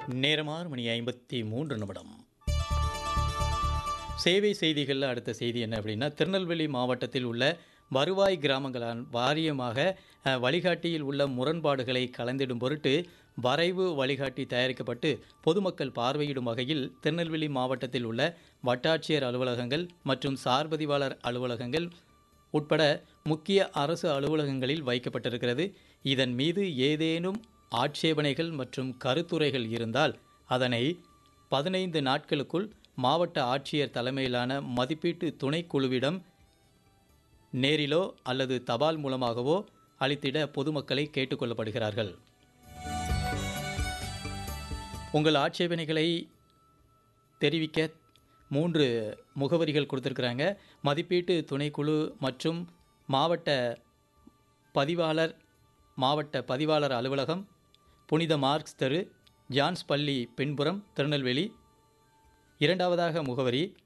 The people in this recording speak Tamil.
நேரம் ஆறு மணி ஐம்பத்தி மூன்று நிமிடம் சேவை செய்திகளில் அடுத்த செய்தி என்ன அப்படின்னா திருநெல்வேலி மாவட்டத்தில் உள்ள வருவாய் கிராமங்களால் வாரியமாக அஹ், வழிகாட்டியில் உள்ள முரண்பாடுகளை கலந்திடும் பொருட்டு வரைவு வழிகாட்டி தயாரிக்கப்பட்டு பொதுமக்கள் பார்வையிடும் வகையில் திருநெல்வேலி மாவட்டத்தில் உள்ள வட்டாட்சியர் அலுவலகங்கள் மற்றும் சார்பதிவாளர் அலுவலகங்கள் உட்பட முக்கிய அரசு அலுவலகங்களில் வைக்கப்பட்டிருக்கிறது இதன் மீது ஏதேனும் ஆட்சேபனைகள் மற்றும் கருத்துரைகள் இருந்தால் அதனை பதினைந்து நாட்களுக்குள் மாவட்ட ஆட்சியர் தலைமையிலான மதிப்பீட்டு துணைக்குழுவிடம் நேரிலோ அல்லது தபால் மூலமாகவோ அளித்திட பொதுமக்களை கேட்டுக்கொள்ளப்படுகிறார்கள் உங்கள் ஆட்சேபனைகளை தெரிவிக்க மூன்று முகவரிகள் கொடுத்துருக்குறாங்க மதிப்பீட்டு துணைக்குழு மற்றும் மாவட்ட பதிவாளர் மாவட்ட பதிவாளர் அலுவலகம் புனித மார்க்ஸ் தெரு ஜான்ஸ் பள்ளி பின்புறம் திருநெல்வேலி இரண்டாவதாக முகவரி